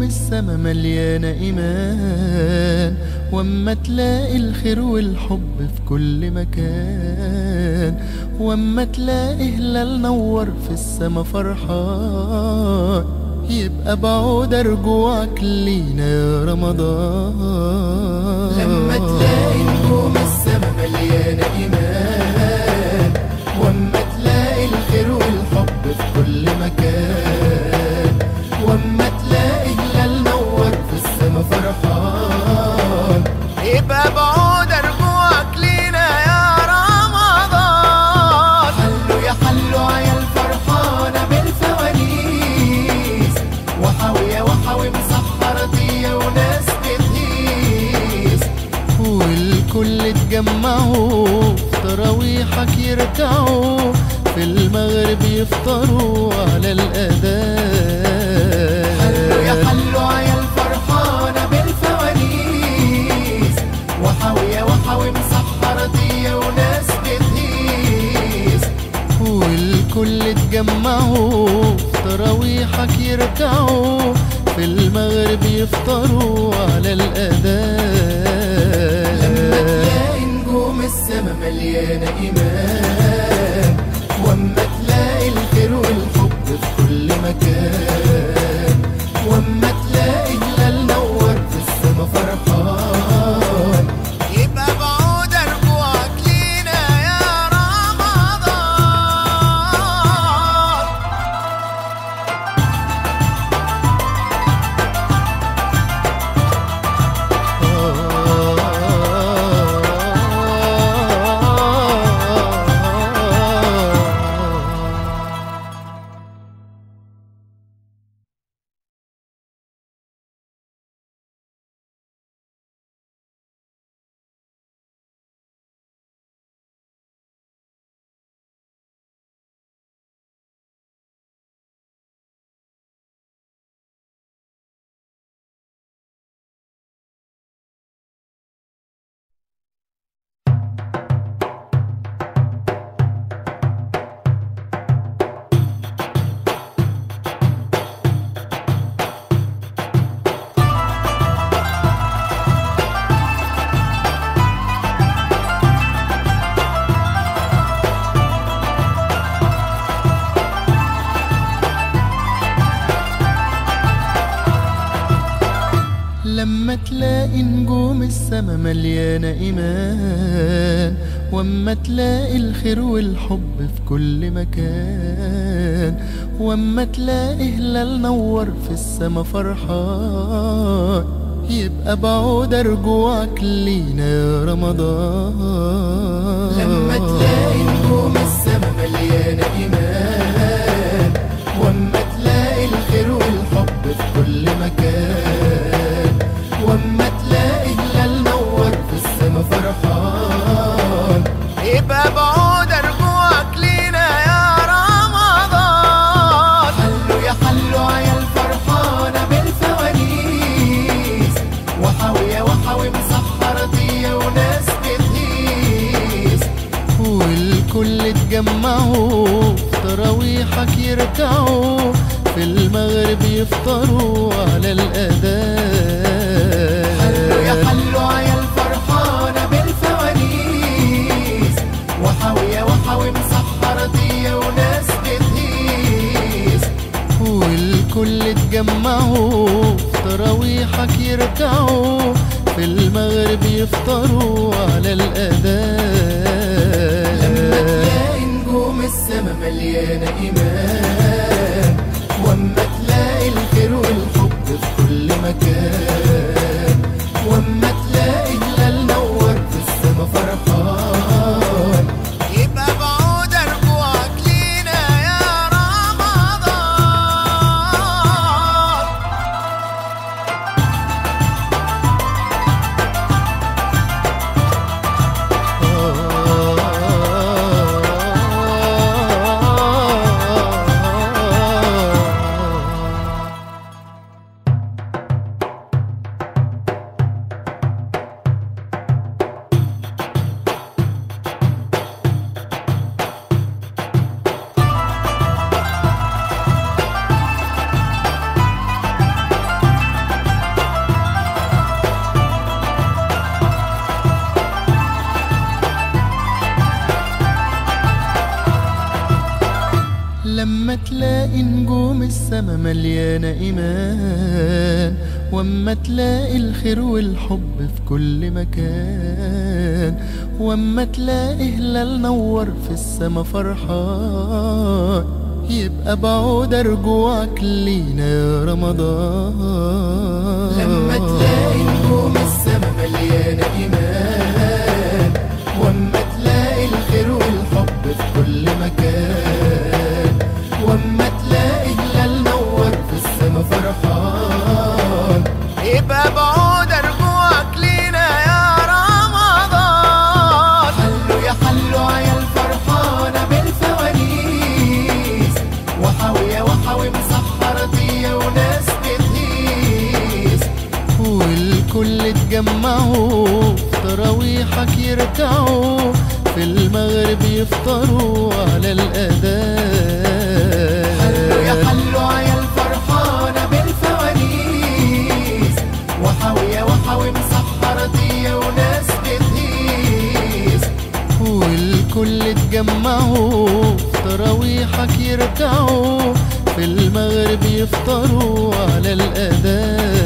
السما مليانة إيمان واما تلاقي الخير والحب في كل مكان واما تلاقي هلال نور في السما فرحان يبقى بعود رجوعك لينا يا رمضان لما تلاقي نجوم السما مليانة إيمان واما تلاقي الخير والحب في كل مكان واما تلاقي هلال نور في السما فرحان يبقى بعود رجوعك لينا يا رمضان حلوا يا حلوا عيال فرحانة بالفوانيس وحاوية وحاوي مسحرتية وناس بتهيس والكل اتجمعوا في تراويحك يركعوا في المغرب يفطروا على الأذان حلوا يا حلوا عيال فرحانة بالفوانيس وحاوية وحاوي مسحرتية وناس بتهيس والكل اتجمعوا في تراويحك يركعوا في المغرب يفطروا على الأذان لما تلاقي نجوم السما مليانة إيمان واما تلاقي الخير والحب في كل مكان واما تلاقي هلال نور في السما فرحان يبقى بعود رجوعك لينا يا رمضان لما تلاقي نجوم السما مليانة إيمان واما تلاقي الخير والحب في كل مكان واما تلاقي هلال نور في السما فرحان يبقى بعود رجوعك لينا يا رمضان لما تلاقي نجوم السما مليانة إيمان واما تلاقي الخير والحب في كل مكان واما تلاقي هلال نور في السما فرحان يبقى بعود رجوعك لينا يا رمضان حلوا يا حلوا عيال فرحانة بالفوانيس وحاوية وحاوي مسحرتية وناس بتهيس والكل اتجمعوا في تراويحك يركعوا في المغرب يفطروا على الأذان حلوا يا حلوا عيال فرحانة بالفوانيس وحاوية وحاوي مسحرتية وناس بتهيس والكل اتجمعوا في تراويحك يركعوا في المغرب يفطروا على الأذان لما تلاقي نجوم السما مليانة إيمان واما تلاقي الخير والحب في كل مكان واما تلاقي هلال نور في السما فرحان يبقى بعود رجوعك لينا يا رمضان تلاقي نجوم السما مليانة إيمان واما تلاقي الخير والحب في كل مكان واما تلاقي هلال نور في السما فرحان يبقى بعود رجوعك لينا يا رمضان لما تلاقي نجوم السما مليانة إيمان واما تلاقي الخير والحب في كل مكان واما تلاقي هلال نور في السما فرحان يبقى بعود رجوعك لينا يا رمضان حلوا يا حلوا عيال فرحانة بالفوانيس وحاوية وحاوي مسحرة دي وناس بتهيس والكل اتجمعوا في تراويحك يركعوا في المغرب يفطروا على الأذان حلوا يا حلوا عيال فرحانة بالفوانيس وحاوية وحاوي مسحرة دي وناس بتهيس والكل اتجمعوا في تراويحك يركعوا في المغرب يفطروا على الأذان